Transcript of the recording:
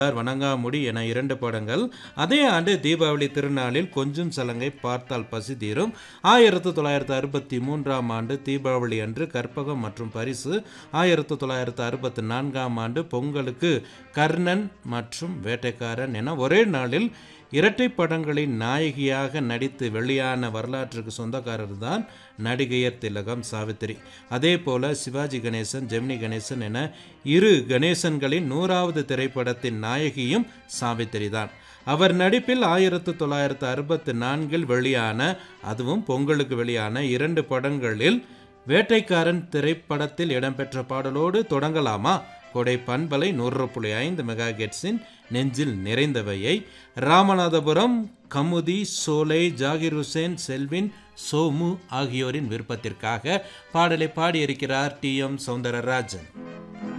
வணங்காமுடி என இரண்டு படங்கள் அதே ஆண்டு தீபாவளி திருநாளில் கொஞ்சம் சலங்கை பார்த்தால் பசி தீரும் ஆயிரத்து தொள்ளாயிரத்து அறுபத்தி மூன்றாம் ஆண்டு தீபாவளி அன்று கற்பகம் மற்றும் பரிசு ஆயிரத்து தொள்ளாயிரத்து அறுபத்தி நான்காம் ஆண்டு பொங்கலுக்கு கர்ணன் மற்றும் வேட்டைக்காரன் என ஒரே நாளில் இரட்டை படங்களின் நாயகியாக நடித்து வெளியான வரலாற்றுக்கு சொந்தக்காரர் தான் நடிகையர் திலகம் சாவித்திரி அதே போல சிவாஜி கணேசன் ஜெமினி கணேசன் என இரு கணேசன்களின் நூறாவது திரைப்படத்தின் நாயகியும் சாவித்திரி தான் அவர் நடிப்பில் ஆயிரத்து தொள்ளாயிரத்து அறுபத்து நான்கில் வெளியான அதுவும் பொங்கலுக்கு வெளியான இரண்டு படங்களில் வேட்டைக்காரன் திரைப்படத்தில் இடம்பெற்ற பாடலோடு தொடங்கலாமா கொடை பண்பலை நூறு புள்ளி ஐந்து மெகா கெட்ஸின் நெஞ்சில் நிறைந்தவையை ராமநாதபுரம் கமுதி சோலை ஜாகிர் ஹுசேன் செல்வின் சோமு ஆகியோரின் விருப்பத்திற்காக பாடலை பாடியிருக்கிறார் டி எம் சௌந்தரராஜன்